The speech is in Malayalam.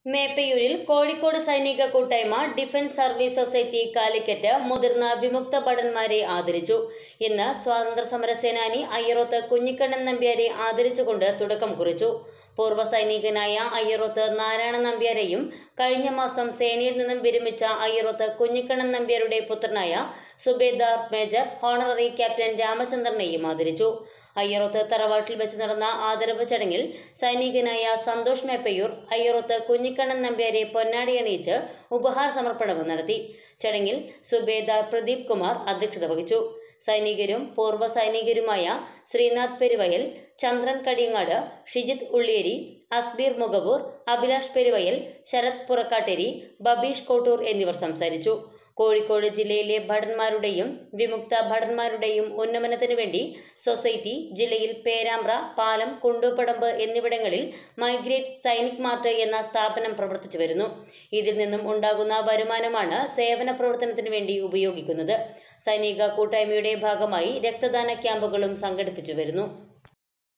മേപ്പയൂരിൽ കോഴിക്കോട് സൈനിക കൂട്ടായ്മ ഡിഫൻസ് സർവീസ് സൊസൈറ്റി കാലിക്കറ്റ് മുതിർന്ന വിമുക്ത ഭടന്മാരെ ആദരിച്ചു ഇന്ന് സ്വാതന്ത്ര്യ സമര സേനാനി അയ്യറോത്ത് കുഞ്ഞിക്കണ്ണൻ നമ്പ്യാരെ ആദരിച്ചുകൊണ്ട് തുടക്കം കുറിച്ചു പൂർവ്വ സൈനികനായ അയ്യറോത്ത് നാരായണ നമ്പ്യാരെയും കഴിഞ്ഞ മാസം സേനയിൽ നിന്നും വിരമിച്ച അയ്യറോത്ത് കുഞ്ഞിക്കണ്ണൻ നമ്പ്യാരുടെ പുത്രനായ സുബേദാർ മേജർ ഹോണററി ക്യാപ്റ്റൻ രാമചന്ദ്രനെയും ആദരിച്ചു അയ്യറോത്ത് തറവാട്ടിൽ വെച്ച് നടന്ന ആദരവ് ചടങ്ങിൽ സൈനികനായ സന്തോഷ് മേപ്പയൂർ അയ്യറോത്ത് കുഞ്ഞിക്കണ്ണൻ നമ്പ്യാരെ പൊന്നാടിയണിയിച്ച് ഉപഹാര സമർപ്പണവും നടത്തി ചടങ്ങിൽ സുബേദാർ പ്രദീപ് കുമാർ അധ്യക്ഷത വഹിച്ചു സൈനികരും പൂർവ്വ സൈനികരുമായ ശ്രീനാഥ് പെരുവയൽ ചന്ദ്രൻ കടിയങ്ങാട് ഷിജിത് ഉള്ളിയേരി അസ്ബീർ മുഗവൂർ അഭിലാഷ് പെരുവയൽ ശരത് പുറക്കാട്ടേരി ബബീഷ് കോട്ടൂർ എന്നിവർ സംസാരിച്ചു കോഴിക്കോട് ജില്ലയിലെ ഭടന്മാരുടെയും വിമുക്ത ഭടന്മാരുടെയും ഉന്നമനത്തിനു വേണ്ടി സൊസൈറ്റി ജില്ലയിൽ പേരാമ്പ്ര പാലം കുണ്ടുപടമ്പ് എന്നിവിടങ്ങളിൽ മൈഗ്രേറ്റ് സൈനിക് മാർട്ട് എന്ന സ്ഥാപനം പ്രവർത്തിച്ചു വരുന്നു ഇതിൽ നിന്നും ഉണ്ടാകുന്ന വരുമാനമാണ് സേവന പ്രവർത്തനത്തിനു വേണ്ടി ഉപയോഗിക്കുന്നത് സൈനിക കൂട്ടായ്മയുടെ ഭാഗമായി രക്തദാന ക്യാമ്പുകളും സംഘടിപ്പിച്ചു വരുന്നു